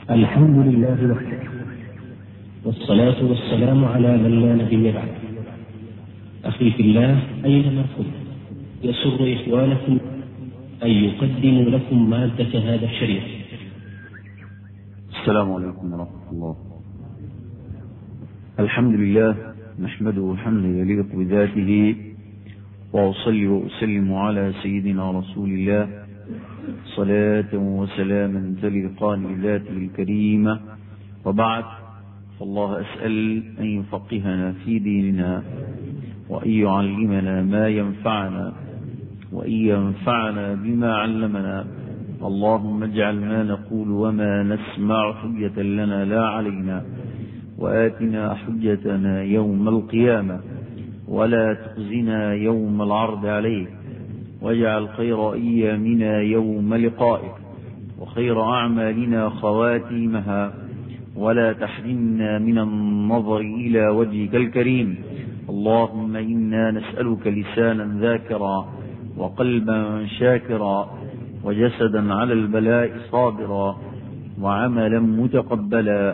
الحمد لله وحده والصلاة والسلام على من لا نبي بعد أخي في الله أينما كنت يسر إخوانكم أن يقدموا لكم مادة هذا الشريط السلام عليكم ورحمة الله الحمد لله نحمده حمدا يليق بذاته وأصلي وأسلم على سيدنا رسول الله صلاة وسلاما تليقان بذاته الكريمة وبعد فالله أسأل أن يفقهنا في ديننا وأن يعلمنا ما ينفعنا وأن ينفعنا بما علمنا اللهم اجعل ما نقول وما نسمع حجة لنا لا علينا وآتنا حجتنا يوم القيامة ولا تخزنا يوم العرض عليك واجعل خير أيامنا يوم لقائك وخير أعمالنا خواتيمها ولا تحرمنا من النظر إلى وجهك الكريم اللهم إنا نسألك لسانا ذاكرا وقلبا شاكرا وجسدا على البلاء صابرا وعملا متقبلا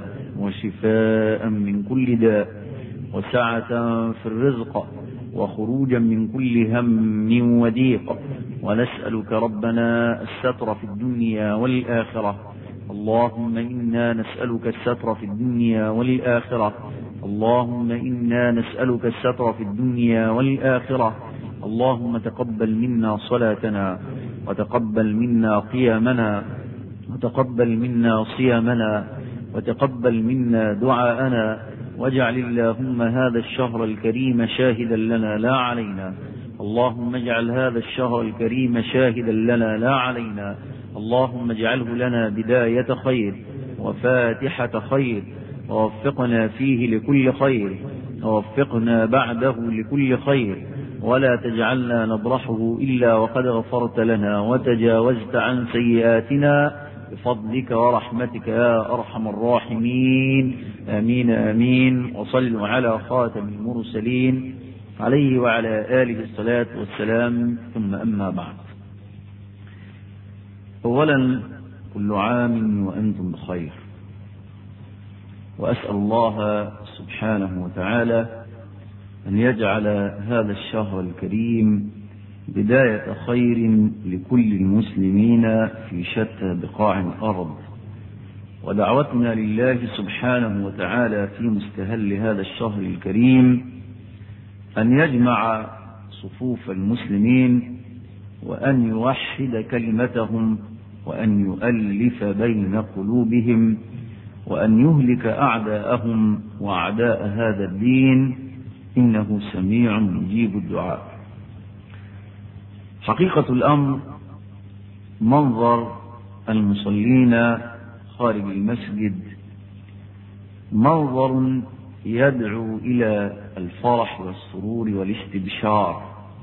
وشفاء من كل داء وسعة في الرزق وخروجا من كل هم وضيق ونسألك ربنا الستر في الدنيا والآخرة اللهم إنا نسألك الستر في الدنيا والآخرة اللهم إنا نسألك الستر في الدنيا والآخرة اللهم تقبل منا صلاتنا وتقبل منا قيامنا وتقبل منا صيامنا وتقبل منا دعاءنا واجعل اللهم هذا الشهر الكريم شاهدا لنا لا علينا اللهم اجعل هذا الشهر الكريم شاهدا لنا لا علينا اللهم اجعله لنا بداية خير وفاتحة خير ووفقنا فيه لكل خير ووفقنا بعده لكل خير ولا تجعلنا نبرحه إلا وقد غفرت لنا وتجاوزت عن سيئاتنا بفضلك ورحمتك يا أرحم الراحمين آمين آمين وصلوا على خاتم المرسلين عليه وعلى آله الصلاة والسلام ثم أما بعد أولا كل عام وأنتم بخير وأسأل الله سبحانه وتعالى أن يجعل هذا الشهر الكريم بداية خير لكل المسلمين في شتى بقاع الأرض ودعوتنا لله سبحانه وتعالى في مستهل هذا الشهر الكريم أن يجمع صفوف المسلمين وأن يوحد كلمتهم وأن يؤلف بين قلوبهم وأن يهلك أعداءهم وأعداء هذا الدين إنه سميع مجيب الدعاء حقيقة الأمر منظر المصلين خارج المسجد منظر يدعو إلى الفرح والسرور والاستبشار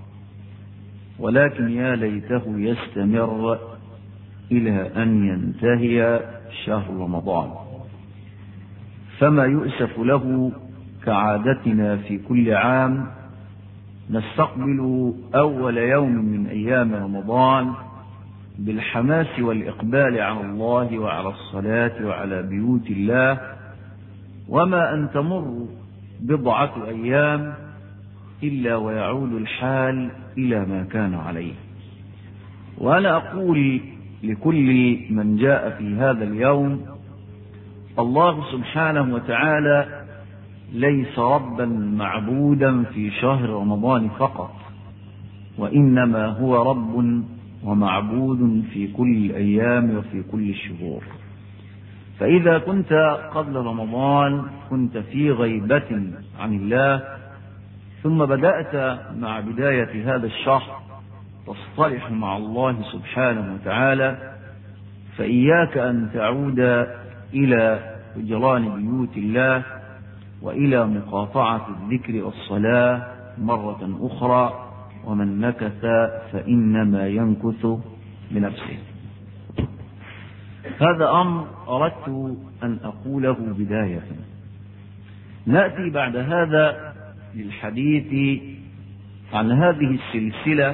ولكن يا ليته يستمر إلى أن ينتهي شهر رمضان فما يؤسف له كعادتنا في كل عام نستقبل أول يوم من أيام رمضان بالحماس والإقبال على الله وعلى الصلاة وعلى بيوت الله وما أن تمر بضعة أيام إلا ويعود الحال إلى ما كان عليه وأنا أقول لكل من جاء في هذا اليوم الله سبحانه وتعالى ليس ربا معبودا في شهر رمضان فقط وإنما هو رب ومعبود في كل الأيام وفي كل الشهور فإذا كنت قبل رمضان كنت في غيبة عن الله ثم بدأت مع بداية هذا الشهر تصطلح مع الله سبحانه وتعالى فإياك أن تعود إلى هجران بيوت الله وإلى مقاطعة الذكر والصلاة مرة أخرى ومن نكث فإنما ينكث بنفسه هذا أمر أردت أن أقوله بداية نأتي بعد هذا للحديث عن هذه السلسلة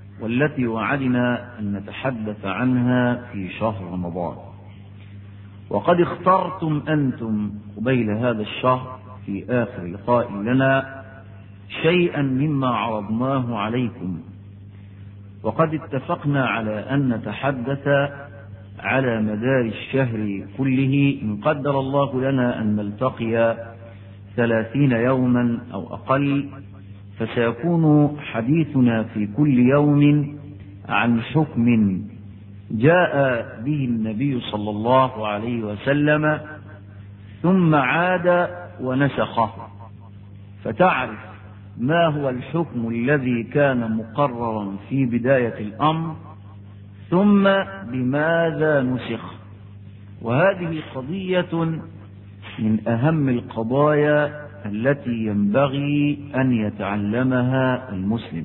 والتي وعدنا أن نتحدث عنها في شهر رمضان وقد اخترتم أنتم قبيل هذا الشهر في آخر لقاء لنا شيئا مما عرضناه عليكم وقد اتفقنا على أن نتحدث على مدار الشهر كله إن قدر الله لنا أن نلتقي ثلاثين يوما أو أقل فسيكون حديثنا في كل يوم عن حكم جاء به النبي صلى الله عليه وسلم ثم عاد ونسخه فتعرف ما هو الحكم الذي كان مقررا في بداية الأمر ثم بماذا نسخ وهذه قضية من أهم القضايا التي ينبغي أن يتعلمها المسلم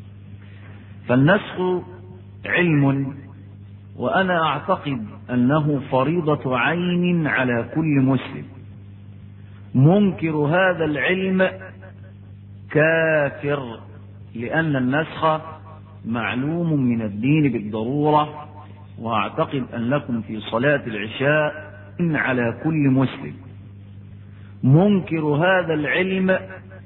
فالنسخ علم وأنا أعتقد أنه فريضة عين على كل مسلم منكر هذا العلم كافر لأن النسخ معلوم من الدين بالضرورة وأعتقد أنكم في صلاة العشاء على كل مسلم منكر هذا العلم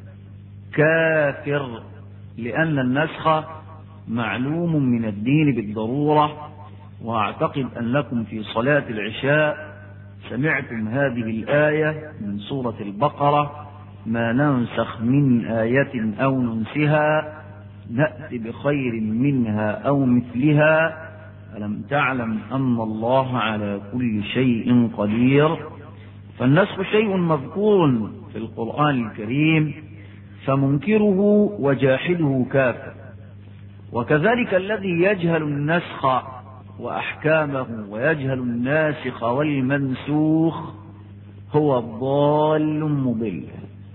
كافر لأن النسخ معلوم من الدين بالضرورة وأعتقد أنكم في صلاة العشاء سمعتم هذه الآية من سورة البقرة ما ننسخ من آية أو ننسها نأتي بخير منها أو مثلها ألم تعلم أن الله على كل شيء قدير فالنسخ شيء مذكور في القرآن الكريم فمنكره وجاحده كافر وكذلك الذي يجهل النسخ وأحكامه ويجهل الناسخ والمنسوخ هو ضال مضل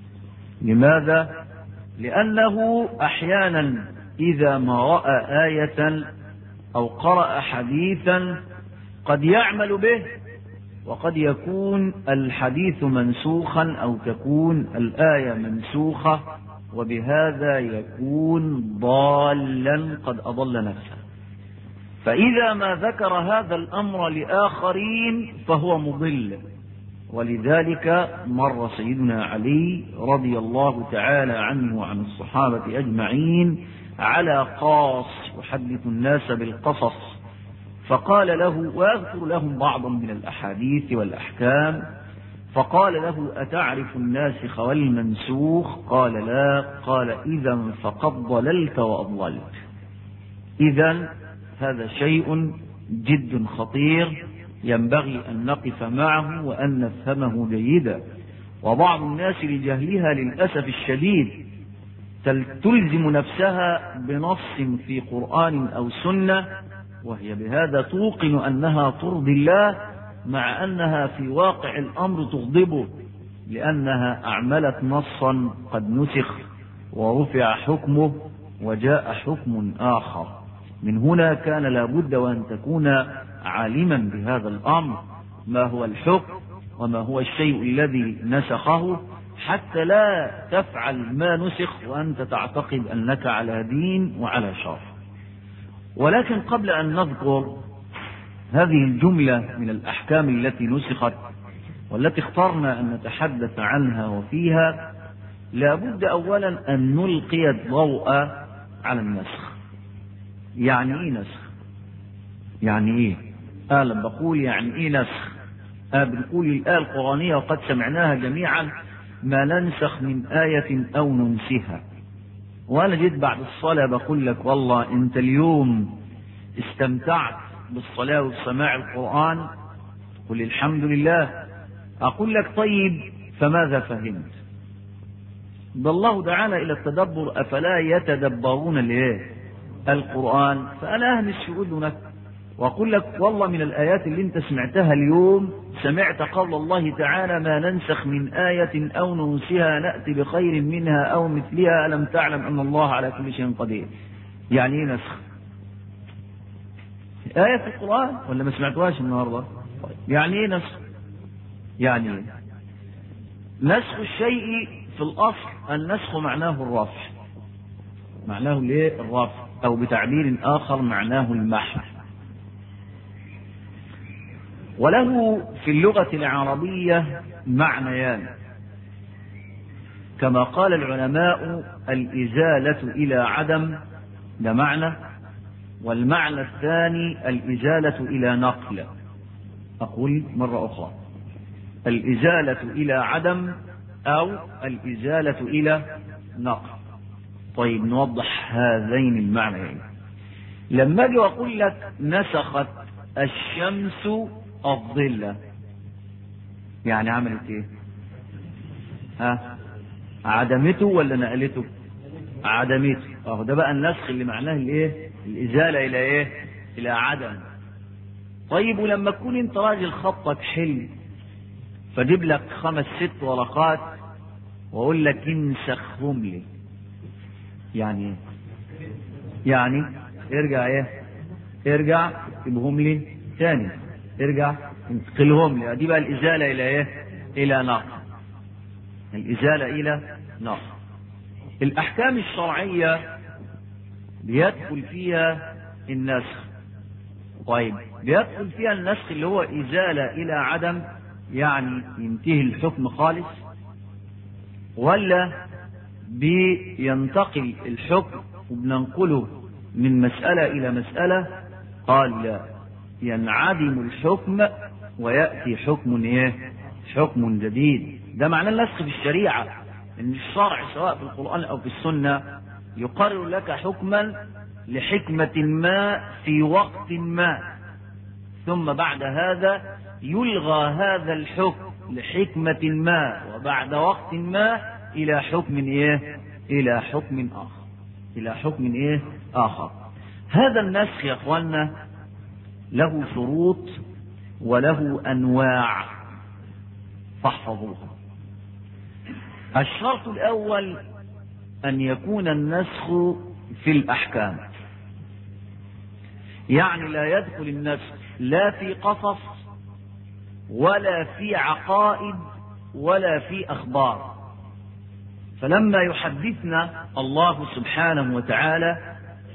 لماذا؟ لأنه أحيانا إذا ما رأى آية أو قرأ حديثا قد يعمل به وقد يكون الحديث منسوخا أو تكون الآية منسوخة وبهذا يكون ضالا قد أضل نفسه فإذا ما ذكر هذا الأمر لآخرين فهو مضل ولذلك مر سيدنا علي رضي الله تعالى عنه وعن الصحابة أجمعين على قاص يحدث الناس بالقصص فقال له ويذكر لهم بعضا من الأحاديث والأحكام فقال له أتعرف الناسخ والمنسوخ قال لا قال إذا فقد ضللت وأضللت إذا هذا شيء جد خطير ينبغي أن نقف معه وأن نفهمه جيدا وبعض الناس لجهلها للأسف الشديد تلزم نفسها بنص في قرآن أو سنة وهي بهذا توقن أنها ترضي الله مع أنها في واقع الأمر تغضبه لأنها أعملت نصا قد نسخ ورفع حكمه وجاء حكم آخر من هنا كان لابد وأن تكون عالما بهذا الأمر ما هو الحكم وما هو الشيء الذي نسخه حتى لا تفعل ما نسخ وأنت تعتقد أنك على دين وعلى شرع ولكن قبل أن نذكر هذه الجملة من الأحكام التي نسخت والتي اخترنا أن نتحدث عنها وفيها لابد أولا أن نلقي الضوء على النسخ يعني إيه نسخ يعني إيه آه لما بقول يعني إيه نسخ آه بنقول الآية القرآنية وقد سمعناها جميعا ما ننسخ من آية أو ننسها وأنا جيت بعد الصلاة بقول لك والله أنت اليوم استمتعت بالصلاة وسماع القرآن قل الحمد لله أقول لك طيب فماذا فهمت ده الله دعانا إلى التدبر أفلا يتدبرون الايه القرآن فأنا أهمس في أذنك وأقول لك والله من الآيات اللي أنت سمعتها اليوم سمعت قول الله تعالى ما ننسخ من آية أو ننسها نأتي بخير منها أو مثلها ألم تعلم أن الله على كل شيء قدير يعني إيه نسخ آية في القرآن ولا ما سمعتوهاش النهاردة يعني إيه نسخ يعني إيه نسخ الشيء في الأصل النسخ معناه الرفع معناه الايه الرفع أو بتعبير آخر معناه المحو وله في اللغة العربية معنيان كما قال العلماء الإزالة إلى عدم ده معنى والمعنى الثاني الإزالة إلى نقل أقول مرة أخرى الإزالة إلى عدم أو الإزالة إلى نقل طيب نوضح هذين المعنيين لما أجي أقول لك نسخت الشمس الظل يعني عملت إيه؟ ها عدمته ولا نقلته؟ عدمته اهو ده بقى النسخ اللي معناه الايه؟ الازاله الى ايه؟ الى عدم. طيب ولما تكون انت راجل خطك حلو فجيب لك خمس ست ورقات واقول لك انسخهم لي. يعني ايه؟ يعني ارجع ايه؟ ارجع اكتبهم لي تاني ارجع انتقلهم لي دي بقى الازاله الى ايه؟ الى نقل. الازاله الى نقل. الأحكام الشرعية بيدخل فيها النسخ طيب بيدخل فيها النسخ اللي هو إزالة إلى عدم يعني ينتهي الحكم خالص ولا بينتقل الحكم وبننقله من مسألة إلى مسألة قال لا ينعدم الحكم ويأتي حكم إيه؟ حكم جديد ده معناه النسخ في الشريعة ان الشرع سواء في القرآن او في السنة يقرر لك حكما لحكمة ما في وقت ما ثم بعد هذا يلغى هذا الحكم لحكمة ما وبعد وقت ما الى حكم ايه الى حكم اخر الى حكم ايه اخر هذا النسخ يا اخوانا له شروط وله انواع فاحفظوها الشرط الأول أن يكون النسخ في الأحكام يعني لا يدخل النسخ لا في قصص ولا في عقائد ولا في أخبار فلما يحدثنا الله سبحانه وتعالى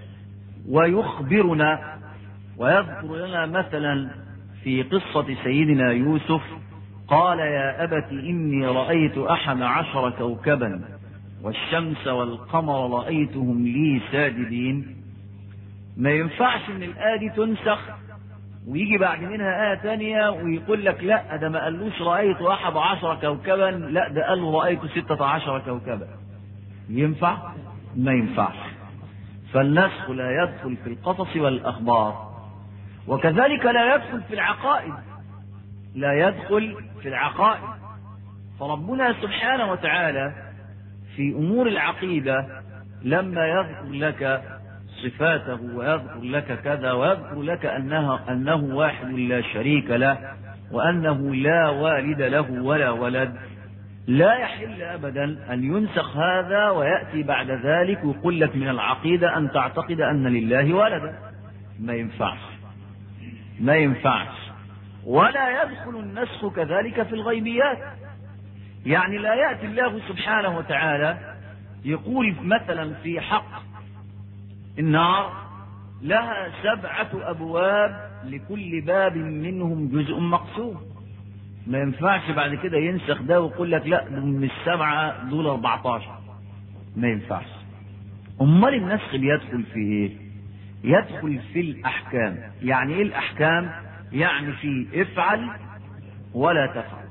ويخبرنا ويذكر لنا مثلا في قصة سيدنا يوسف قال يا أبت إني رأيت أحد عشر كوكبا والشمس والقمر رأيتهم لي ساجدين ما ينفعش ان الآية دي تنسخ ويجي بعد منها آية تانية ويقول لك لا ده ما قالوش رأيت أحد عشر كوكبا لا ده قال رأيت ستة عشر كوكبا ينفع؟ ما ينفعش فالنسخ لا يدخل في القصص والأخبار وكذلك لا يدخل في العقائد لا يدخل في العقائد فربنا سبحانه وتعالى في امور العقيده لما يذكر لك صفاته ويذكر لك كذا ويذكر لك انها انه واحد لا شريك له وانه لا والد له ولا ولد لا يحل ابدا ان ينسخ هذا وياتي بعد ذلك ويقول لك من العقيده ان تعتقد ان لله ولدا ما ينفعش ما ينفعش ولا يدخل النسخ كذلك في الغيبيات يعني لا يأتي الله سبحانه وتعالى يقول مثلا في حق النار لها سبعة أبواب لكل باب منهم جزء مقسوم ما ينفعش بعد كده ينسخ ده ويقول لك لا من السبعة دول 14 ما ينفعش أمال النسخ بيدخل في إيه؟ يدخل في الأحكام يعني إيه الأحكام؟ يعني في افعل ولا تفعل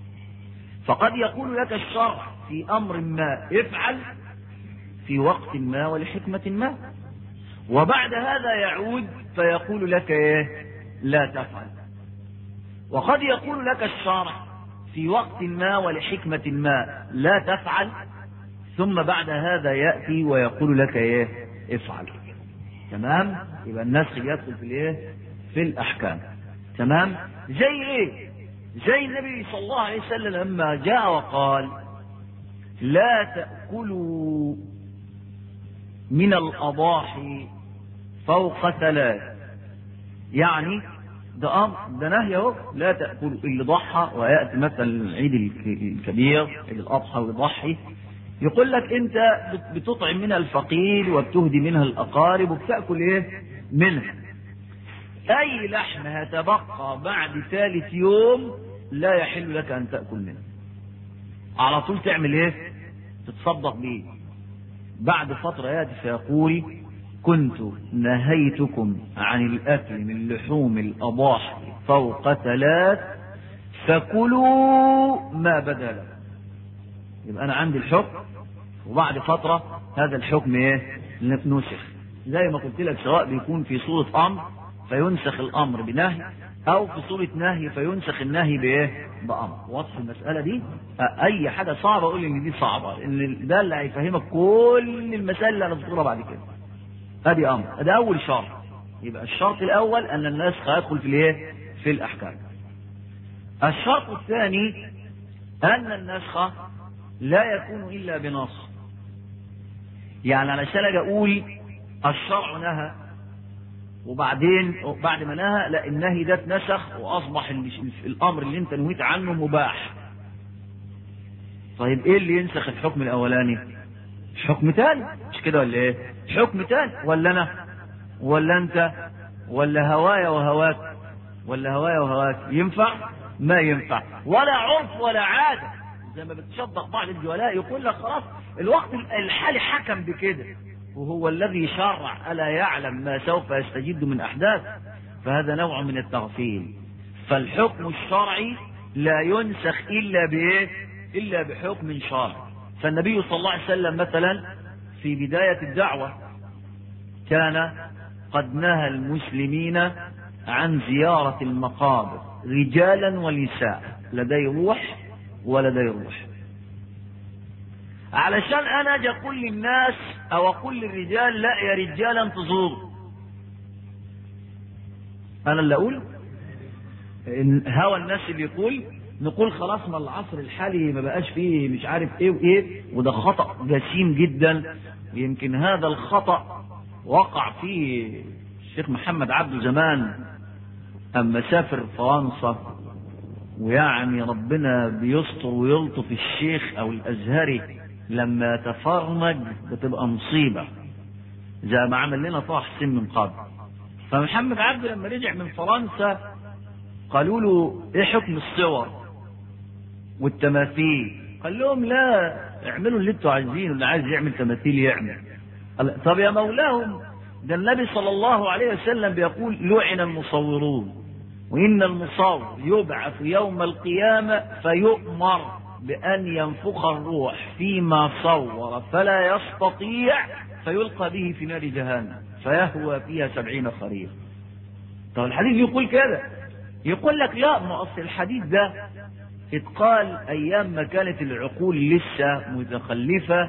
فقد يقول لك الشرع في امر ما افعل في وقت ما ولحكمة ما وبعد هذا يعود فيقول لك ايه لا تفعل وقد يقول لك الشرع في وقت ما ولحكمة ما لا تفعل ثم بعد هذا يأتي ويقول لك ايه افعل تمام يبقى النسخ يدخل في الايه في الاحكام تمام زي ايه زي النبي صلى الله عليه وسلم لما جاء وقال لا تأكلوا من الأضاحي فوق ثلاث يعني ده أمر ده نهي اهو لا تأكلوا اللي ضحى ويأتي مثلا العيد الكبير عيد الأضحى ويضحي يقول لك أنت بتطعم منها الفقير وبتهدي منها الأقارب وبتأكل إيه منها اي لحم هتبقى بعد ثالث يوم لا يحل لك ان تاكل منه على طول تعمل ايه تتصدق بيه بعد فتره ياتي فيقول كنت نهيتكم عن الاكل من لحوم الاضاحي فوق ثلاث فكلوا ما بدا لكم يبقى انا عندي الحكم وبعد فتره هذا الحكم ايه نسخ زي ما قلت لك سواء بيكون في صوره امر فينسخ الامر بنهي او في صوره نهي فينسخ النهي بايه بامر واضح المساله دي اي حاجه صعبه اقول ان دي صعبه ان ده اللي هيفهمك كل المسائل اللي هنذكرها بعد كده ادي امر ده اول شرط يبقى الشرط الاول ان النسخ يدخل في الايه في الاحكام الشرط الثاني ان النسخ لا يكون الا بنص يعني علشان اجي اقول الشرع نهى وبعدين بعد ما نهى لا النهي ده اتنسخ واصبح الامر اللي انت نهيت عنه مباح طيب ايه اللي ينسخ الحكم الاولاني حكم تاني مش كده ولا ايه حكم تاني ولا انا ولا انت ولا هوايا وهواك ولا هوايا وهواك ينفع ما ينفع ولا عرف ولا عاده زي ما بتشبق بعض الجهلاء يقول لك خلاص الوقت الحالي حكم بكده وهو الذي شرع ألا يعلم ما سوف يستجد من أحداث فهذا نوع من التغفيل فالحكم الشرعي لا ينسخ إلا بإيه إلا بحكم شرعي فالنبي صلى الله عليه وسلم مثلا في بداية الدعوة كان قد نهى المسلمين عن زيارة المقابر رجالا ونساء لدي روح ولدي روح علشان انا اجي اقول للناس او اقول للرجال لا يا رجال انتظروا انا اللي اقول هوى الناس اللي يقول نقول خلاص ما العصر الحالي ما بقاش فيه مش عارف ايه وايه وده خطا جسيم جدا ويمكن هذا الخطا وقع فيه الشيخ محمد عبده زمان اما سافر فرنسا ويعني ربنا بيستر ويلطف الشيخ او الازهري لما تفرمج بتبقى مصيبة زي ما عمل لنا طه حسين من قبل فمحمد عبده لما رجع من فرنسا قالوا له ايه حكم الصور والتماثيل قال لهم لا اعملوا اللي انتوا عايزينه اللي عايز يعمل تماثيل يعمل قال طب يا مولاهم ده النبي صلى الله عليه وسلم بيقول لعن المصورون وإن المصور يبعث يوم القيامة فيؤمر بأن ينفخ الروح فيما صور فلا يستطيع فيلقى به في نار جهنم فيهوى فيها سبعين خريف طب الحديث يقول كده يقول لك لا ما أصل الحديث ده اتقال أيام ما كانت العقول لسه متخلفة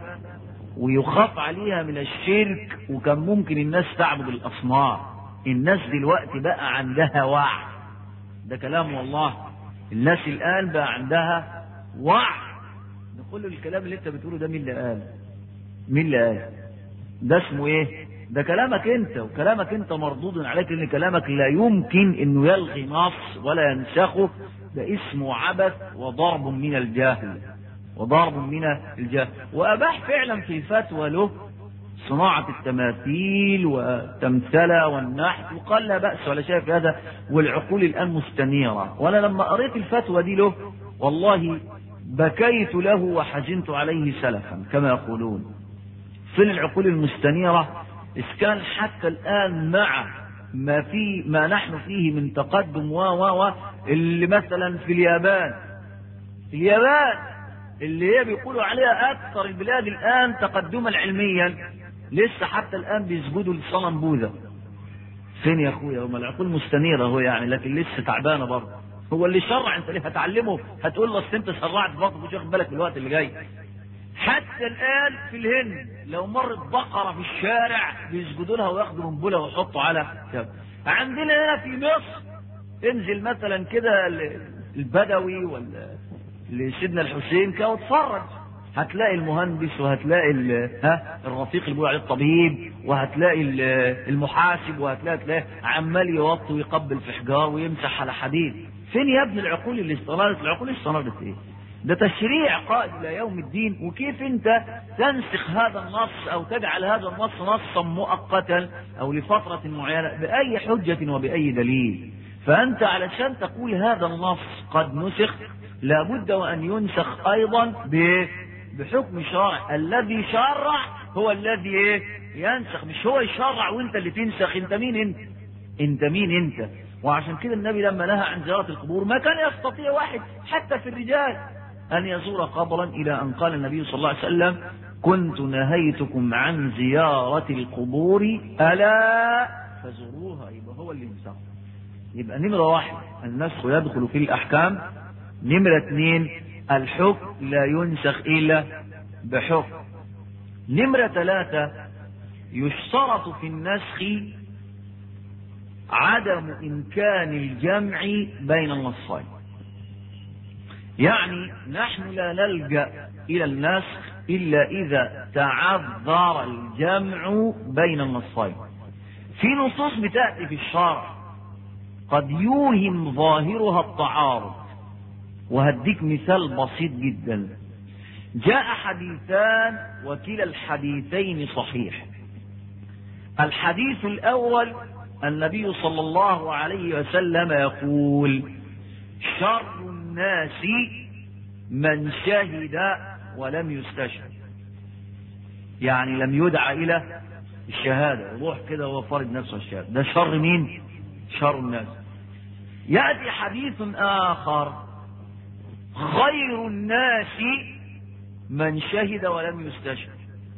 ويخاف عليها من الشرك وكان ممكن الناس تعبد الأصنام الناس دلوقتي بقى عندها وعي ده كلام والله الناس الآن بقى عندها وعي نقول له الكلام اللي انت بتقوله ده مين اللي قال مين اللي قال ده اسمه ايه ده كلامك انت وكلامك انت مردود عليك ان كلامك لا يمكن انه يلغي نص ولا ينسخه ده اسمه عبث وضرب من الجاهل وضرب من الجاهل واباح فعلا في فتوى له صناعة التماثيل والتمثلة والنحت وقال لا بأس ولا شيء في هذا والعقول الآن مستنيرة وأنا لما قريت الفتوى دي له والله بكيت له وحزنت عليه سلفا كما يقولون فين العقول المستنيرة إذ كان حتى الآن مع ما في ما نحن فيه من تقدم و و و اللي مثلا في اليابان اليابان اللي هي بيقولوا عليها أكثر البلاد الآن تقدما علميا لسه حتى الآن بيسجدوا لصنم بوذا فين يا أخويا هم العقول مستنيرة هو يعني لكن لسه تعبانة برضه هو اللي شرع انت ليه هتعلمه هتقول له اصل انت سرعت برضه مش واخد بالك في الوقت اللي جاي حتى الان في الهند لو مرت بقره في الشارع بيسجدوا لها وياخدوا منبله ويحطوا على كتاب عندنا هنا في مصر انزل مثلا كده البدوي ولا لسيدنا الحسين كده واتفرج هتلاقي المهندس وهتلاقي ها الرفيق اللي بيقول عليه الطبيب وهتلاقي المحاسب وهتلاقي تلاقي عمال يوطي ويقبل في حجار ويمسح على حديد فين يا ابن العقول اللي استنارت العقول استنارت ايه ده تشريع قائد الى يوم الدين وكيف انت تنسخ هذا النص او تجعل هذا النص نصا مؤقتا او لفترة معينة باي حجة وباي دليل فانت علشان تقول هذا النص قد نسخ لابد وان ينسخ ايضا بحكم شرع الذي شرع هو الذي ايه ينسخ مش هو يشرع وانت اللي تنسخ انت مين انت انت مين انت وعشان كده النبي لما نهى عن زيارة القبور ما كان يستطيع واحد حتى في الرجال أن يزور قبرا إلى أن قال النبي صلى الله عليه وسلم كنت نهيتكم عن زيارة القبور ألا فزوروها يبقى هو اللي ينسخ يبقى نمرة واحد النسخ يدخل في الأحكام نمرة اثنين الحكم لا ينسخ إلا بحكم نمرة ثلاثة يشترط في النسخ عدم إمكان الجمع بين النصين يعني نحن لا نلجأ إلى النسخ إلا إذا تعذر الجمع بين النصين في نصوص بتأتي في الشرع قد يوهم ظاهرها التعارض وهديك مثال بسيط جدا جاء حديثان وكلا الحديثين صحيح الحديث الأول النبي صلى الله عليه وسلم يقول شر الناس من شهد ولم يستشهد يعني لم يدع إلى الشهادة يروح كده وهو فارض نفسه الشهادة ده شر مين شر الناس يأتي حديث آخر خير الناس من شهد ولم يستشهد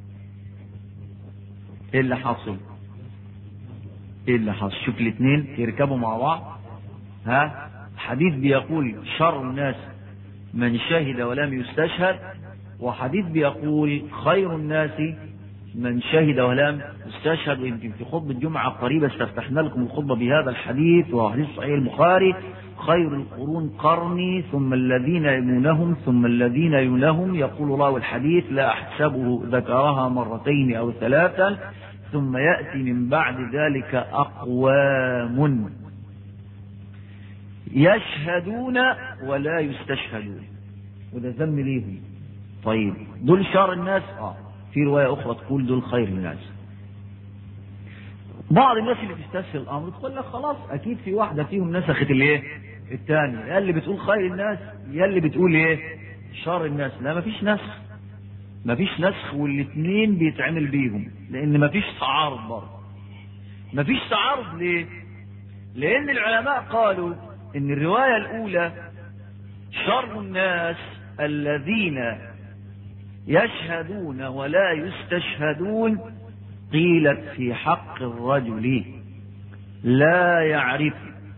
ايه اللي حصل ايه اللي حصل شوف الاثنين يركبوا مع بعض ها حديث بيقول شر الناس من شهد ولم يستشهد وحديث بيقول خير الناس من شهد ولم يستشهد ويمكن في خطبة الجمعة القريبة استفتحنا لكم الخطبة بهذا الحديث وهو حديث صحيح البخاري خير القرون قرني ثم الذين يلونهم ثم الذين يلونهم يقول الله الحديث لا أحسبه ذكرها مرتين أو ثلاثا ثم يأتي من بعد ذلك أقوام يشهدون ولا يستشهدون وده ذم ليهم طيب دول شر الناس اه في رواية أخرى تقول دول خير الناس بعض الناس اللي بتستسهل الأمر تقول لك خلاص أكيد في واحدة فيهم نسخت الإيه؟ الثانية يا اللي بتقول خير الناس يا اللي بتقول إيه؟ شر الناس لا مفيش نسخ مفيش نسخ والاثنين بيتعمل بيهم لأن مفيش تعارض برضه مفيش تعارض ليه؟ لأن العلماء قالوا إن الرواية الأولى شر الناس الذين يشهدون ولا يستشهدون قيلت في حق الرجل لا يعرف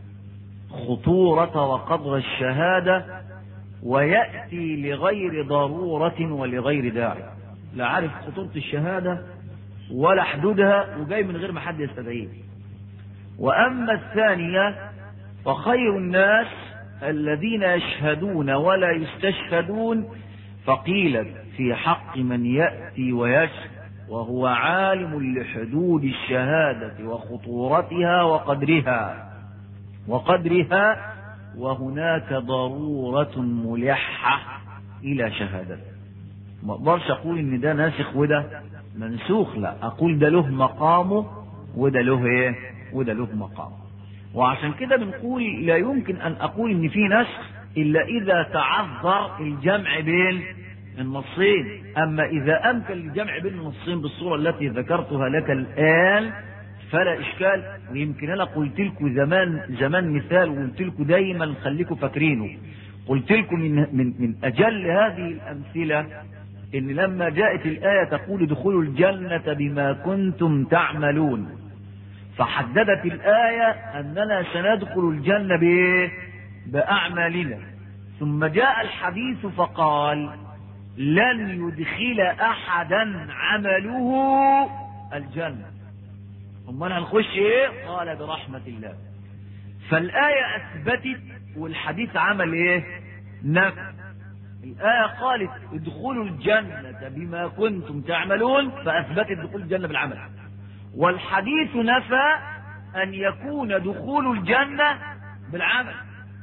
خطورة وقدر الشهادة ويأتي لغير ضرورة ولغير داعي لا عارف خطورة الشهادة ولا حدودها وجاي من غير ما حد يستدعيه وأما الثانية فخير الناس الذين يشهدون ولا يستشهدون فقيلت في حق من يأتي ويشهد وهو عالم لحدود الشهادة وخطورتها وقدرها وقدرها وهناك ضرورة ملحة إلى شهادته ما اقدرش اقول ان ده ناسخ وده منسوخ لا اقول ده له مقامه وده له ايه وده له مقامه وعشان كده بنقول لا يمكن ان اقول ان في نسخ الا اذا تعذر الجمع بين النصين اما اذا امكن الجمع بين النصين بالصوره التي ذكرتها لك الان فلا اشكال ويمكن انا قلت لكم زمان زمان مثال وقلت لكم دايما خليكم فاكرينه قلت لكم من من من اجل هذه الامثله ان لما جاءت الايه تقول ادخلوا الجنه بما كنتم تعملون فحددت الايه اننا سندخل الجنه بايه باعمالنا ثم جاء الحديث فقال لن يدخل احدا عمله الجنه امال هنخش ايه قال برحمه الله فالايه اثبتت والحديث عمل ايه نفي الآية قالت ادخلوا الجنة بما كنتم تعملون فأثبتت دخول الجنة بالعمل والحديث نفى أن يكون دخول الجنة بالعمل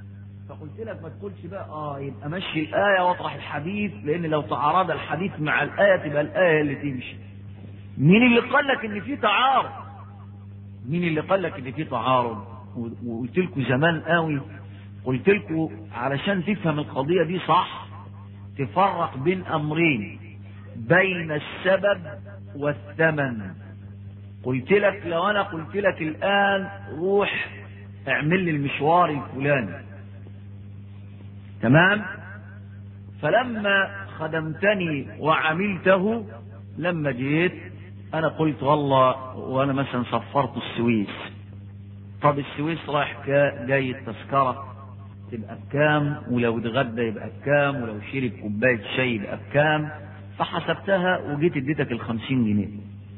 فقلت لك ما تقولش بقى اه يبقى مشي الآية واطرح الحديث لأن لو تعارض الحديث مع الآية تبقى الآية اللي تمشي. مين اللي قال لك إن في تعارض؟ مين اللي قال لك إن في تعارض؟ وقلت لكم زمان قوي قلت لكم علشان تفهم القضية دي صح تفرق بين أمرين بين السبب والثمن قلت لك لو أنا قلت لك الآن روح اعمل لي المشوار الفلاني تمام فلما خدمتني وعملته لما جيت انا قلت والله وانا مثلا سفرت السويس طب السويس رايح جاي التذكره تبقى بكام ولو اتغدى يبقى بكام ولو شرب كوبايه شاي يبقى بكام فحسبتها وجيت اديتك ال 50 جنيه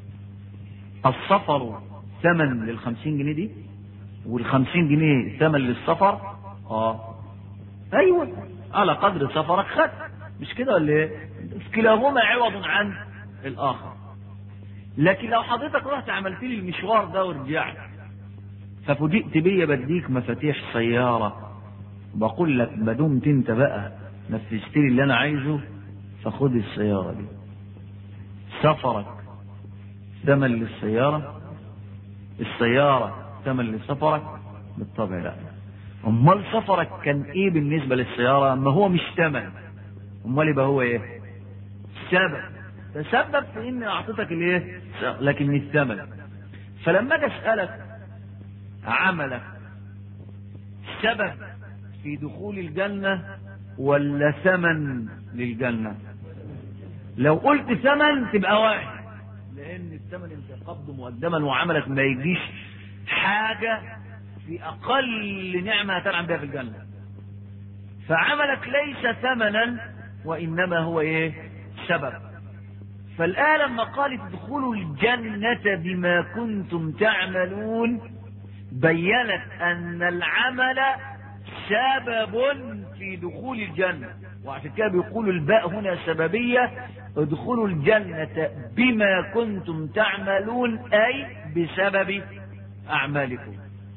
السفر ثمن لل 50 جنيه دي وال 50 جنيه ثمن للسفر اه ايوه على قدر سفرك خد مش كده ولا ايه كلاهما عوض عن الاخر لكن لو حضرتك رحت عملت لي المشوار ده ورجعت ففوجئت بيا بديك مفاتيح سيارة بقول لك ما دمت انت بقى نفذت لي اللي انا عايزه فخد السيارة دي سفرك ثمن للسيارة السيارة ثمن لسفرك بالطبع لا امال سفرك كان ايه بالنسبه للسياره ما هو مش ثمن امال يبقى هو ايه سبب تسبب في اني اعطيتك الايه لكن مش ثمن فلما اجي اسالك عملك سبب في دخول الجنه ولا ثمن للجنه لو قلت ثمن تبقى واحد لان الثمن انت قبضه مقدما وعملك ما يجيش حاجه في أقل نعمة تنعم بها في الجنة فعملك ليس ثمنا وإنما هو إيه سبب فالآن لما قالت ادخلوا الجنة بما كنتم تعملون بينت أن العمل سبب في دخول الجنة وعشان كده بيقولوا الباء هنا سببية ادخلوا الجنة بما كنتم تعملون أي بسبب أعمالكم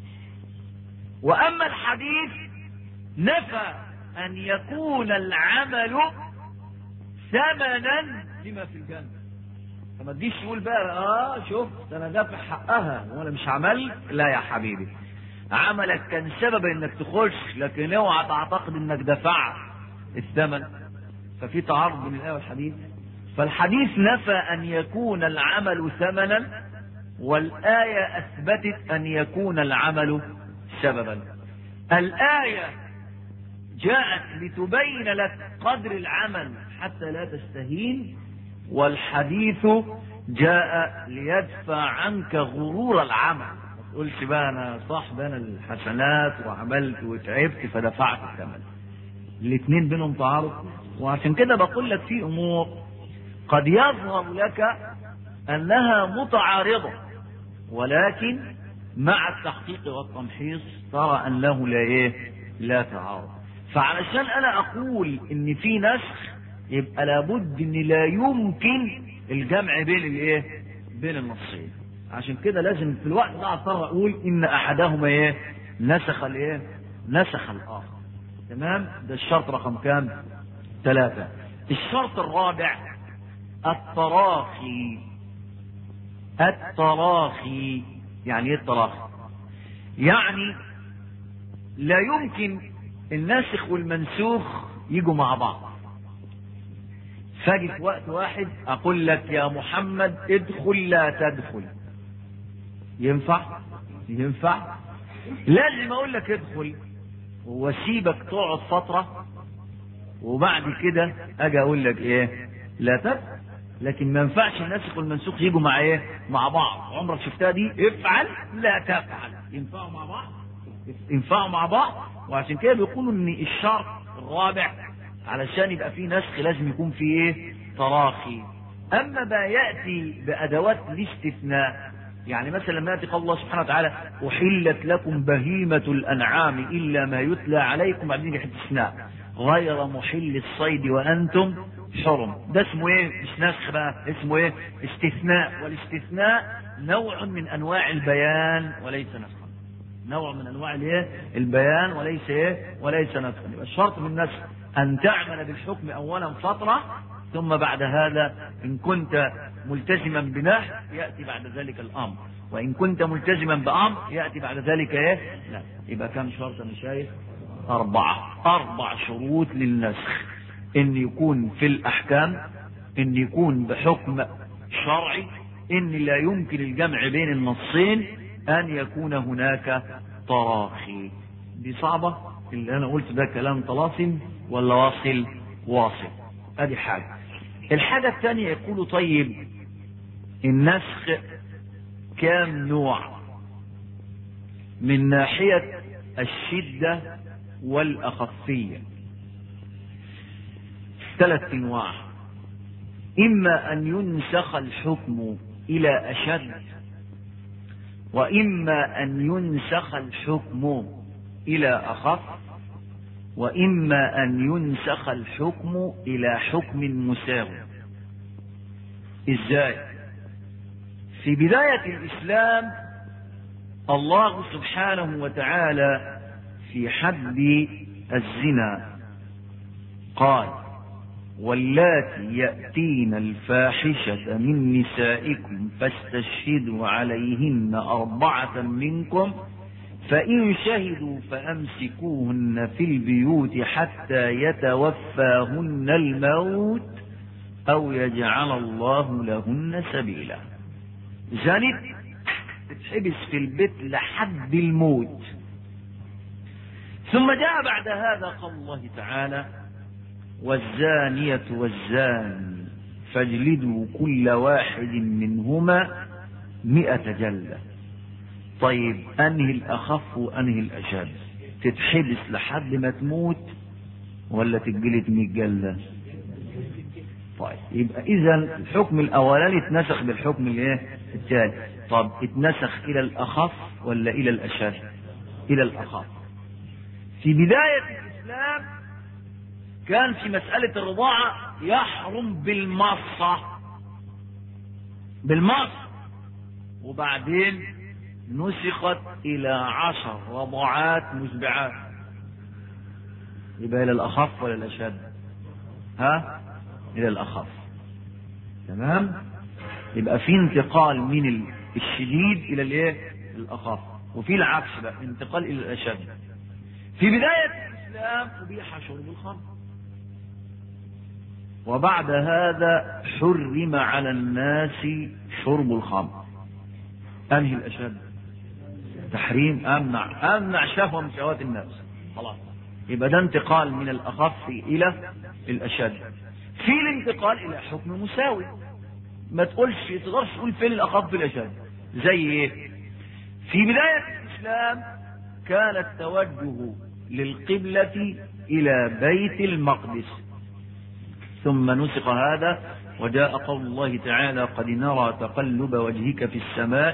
واما الحديث نفى ان يكون العمل ثمنا لما في الجنه فما تجيش تقول بقى اه شوف ده انا دافع حقها وانا مش عمل لا يا حبيبي عملك كان سبب انك تخش لكن اوعى تعتقد انك دفعت الثمن ففي تعارض بين الايه والحديث فالحديث نفى ان يكون العمل ثمنا والايه اثبتت ان يكون العمل سببا الآية جاءت لتبين لك قدر العمل حتى لا تستهين والحديث جاء ليدفع عنك غرور العمل ما تقولش بقى انا صاحب انا الحسنات وعملت وتعبت فدفعت الثمن الاثنين بينهم تعارض وعشان كده بقول لك في امور قد يظهر لك انها متعارضه ولكن مع التحقيق والتمحيص ترى انه لا ايه لا تعارض فعلشان انا اقول ان في نسخ يبقى لابد ان لا يمكن الجمع بين الايه بين النصين عشان كده لازم في الوقت ده اضطر اقول ان احدهما ايه نسخ الايه نسخ الاخر تمام ده الشرط رقم كام ثلاثة الشرط الرابع التراخي التراخي يعني ايه التراخي يعني لا يمكن الناسخ والمنسوخ يجوا مع بعض فاجي في وقت واحد اقول لك يا محمد ادخل لا تدخل ينفع ينفع لازم اقول لك ادخل واسيبك تقعد فترة وبعد كده اجي اقول لك ايه لا تدخل لكن ما ينفعش الناسخ والمنسوخ يجوا مع ايه مع بعض عمرك شفتها دي افعل لا تفعل ينفعوا مع بعض ينفعوا مع بعض وعشان كده بيقولوا ان الشرط الرابع علشان يبقى فيه نسخ لازم يكون فيه ايه تراخي اما ما ياتي بادوات الاستثناء يعني مثلا لما ياتي قول الله سبحانه وتعالى احلت لكم بهيمه الانعام الا ما يتلى عليكم بعدين يحب استثناء غير محل الصيد وانتم حرم ده اسمه ايه مش نسخ بقى اسمه ايه استثناء والاستثناء نوع من انواع البيان وليس نسخا نوع من انواع الايه البيان وليس ايه وليس نسخا يبقى الشرط من النسخ ان تعمل بالحكم اولا فتره ثم بعد هذا ان كنت ملتزما بنهي ياتي بعد ذلك الامر وان كنت ملتزما بامر ياتي بعد ذلك ايه لا يبقى كم شرط انا شايف اربعه اربع شروط للنسخ ان يكون في الاحكام ان يكون بحكم شرعي ان لا يمكن الجمع بين النصين ان يكون هناك تراخي دي صعبة اللي انا قلت ده كلام طلاسم ولا واصل واصل ادي حاجة الحاجة الثانية يقول طيب النسخ كام نوع من ناحية الشدة والأخفية ثلاث انواع اما ان ينسخ الحكم الى اشد واما ان ينسخ الحكم الى اخف واما ان ينسخ الحكم الى حكم مساو ازاي في بدايه الاسلام الله سبحانه وتعالى في حد الزنا قال واللاتي يأتين الفاحشة من نسائكم فاستشهدوا عليهن أربعة منكم فإن شهدوا فأمسكوهن في البيوت حتى يتوفاهن الموت أو يجعل الله لهن سبيلا زنت تتحبس في البيت لحد الموت ثم جاء بعد هذا قول الله تعالى والزانية والزاني فاجلدوا كل واحد منهما مئة جلدة طيب أنهي الأخف وأنهي الأشد تتحبس لحد ما تموت ولا تتجلد مئة جلدة طيب يبقى إذا الحكم الأولاني اتنسخ بالحكم الايه الثاني طب اتنسخ إلى الأخف ولا إلى الأشد إلى الأخف في بداية الإسلام كان في مسألة الرضاعة يحرم بالمصة بالمصة وبعدين نسخت إلى عشر رضعات مشبعات يبقى إلى الأخف ولا الأشد ها إلى الأخف تمام يبقى في انتقال من الشديد إلى الإيه الأخف وفي العكس بقى انتقال إلى الأشد في بداية الإسلام أبيح شرب الخمر وبعد هذا حرم على الناس شرب الخمر أنهي الأشد تحريم أمنع أمنع شهوة من شهوات الناس خلاص يبقى ده انتقال من الأخف إلى الأشد في الانتقال إلى حكم مساوي ما تقولش تقدرش تقول فين الأخف الأشد زي إيه في بداية الإسلام كان التوجه للقبلة إلى بيت المقدس ثم نسخ هذا وجاء قول الله تعالى قد نرى تقلب وجهك في السماء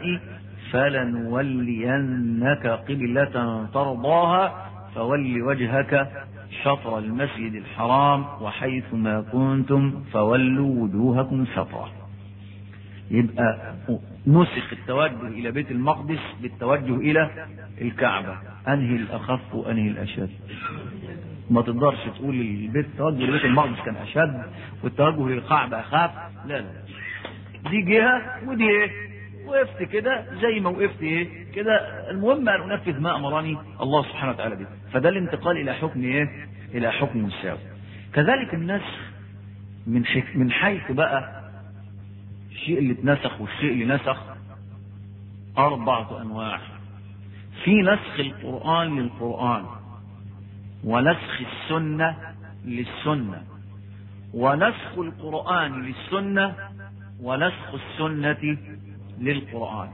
فلنولينك قبلة ترضاها فول وجهك شطر المسجد الحرام وحيث ما كنتم فولوا وجوهكم شطره يبقى نسخ التوجه الى بيت المقدس بالتوجه الى الكعبه انهي الاخف وانهي الاشد ما تقدرش تقول البيت التوجه لبيت المقدس كان اشد والتوجه للكعبه اخف لا لا دي جهه ودي ايه وقفت كده زي ما وقفت ايه كده المهم ان انفذ ما امرني الله سبحانه وتعالى به فده الانتقال الى حكم ايه الى حكم مساوي كذلك النسخ من حيث من حيث بقى الشيء اللي اتنسخ والشيء اللي نسخ أربعة أنواع في نسخ القرآن للقرآن ونسخ السنة للسنة ونسخ القرآن للسنة ونسخ السنة للقرآن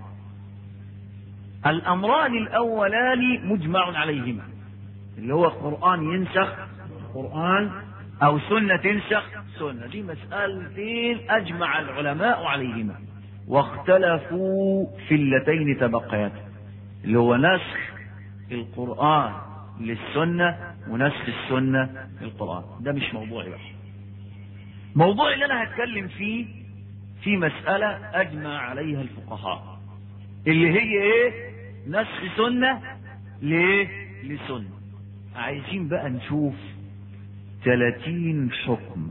الأمران الأولان مجمع عليهما اللي هو القرآن ينسخ قرآن أو سنة تنسخ سنة دي مسألتين أجمع العلماء عليهما واختلفوا في اللتين تبقيات اللي هو نسخ القرآن للسنة ونسخ السنة للقرآن ده مش موضوعي بقى موضوع اللي أنا هتكلم فيه في مسألة أجمع عليها الفقهاء اللي هي إيه نسخ سنة ليه لسنة عايزين بقى نشوف 30 حكم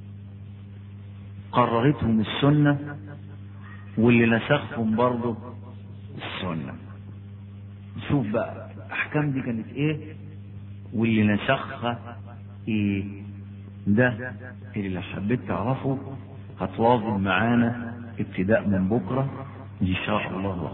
قررتهم السنة واللي نسخهم برضه السنة نشوف بقى الأحكام دي كانت إيه واللي نسخها إيه ده اللي لو حبيت تعرفه هتواظب معانا ابتداء من بكرة إن شاء الله